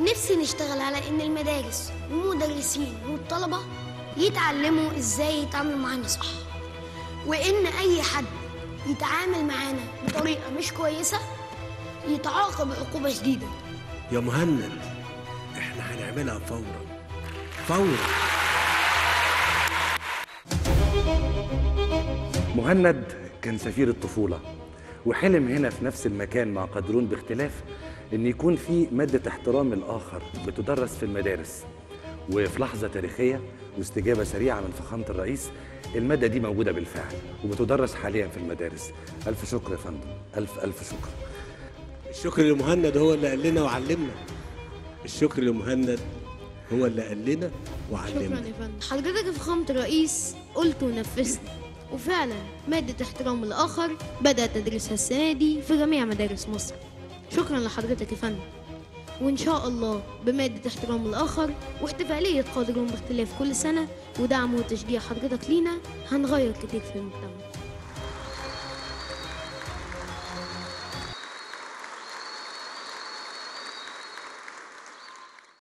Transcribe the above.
نفسي نشتغل على إن المدارس والمدرسين والطلبة يتعلموا إزاي يتعاملوا معانا صح وإن أي حد يتعامل معانا بطريقة مش كويسة يتعاقب عقوبة شديدة يا مهند احنا هنعملها فورا فورا مهند كان سفير الطفولة وحلم هنا في نفس المكان مع قدرون باختلاف ان يكون في مادة احترام الآخر بتدرس في المدارس وفي لحظة تاريخية واستجابة سريعة من فخامة الرئيس المادة دي موجودة بالفعل وبتدرس حاليا في المدارس ألف شكر يا فندم ألف ألف شكر الشكر لمهند هو اللي قال لنا وعلمنا الشكر لمهند هو اللي قال لنا وعلمنا شكرا يا فندم حضرتك يا فخامة الرئيس قلت ونفذت وفعلا مادة احترام الآخر بدأت أدرسها السنة دي في جميع مدارس مصر شكرا لحضرتك يا فندم وإن شاء الله بمادة احترام الآخر واحتفالية قادرون باختلاف كل سنة ودعم وتشجيع حضرتك لينا هنغير كتير في المجتمع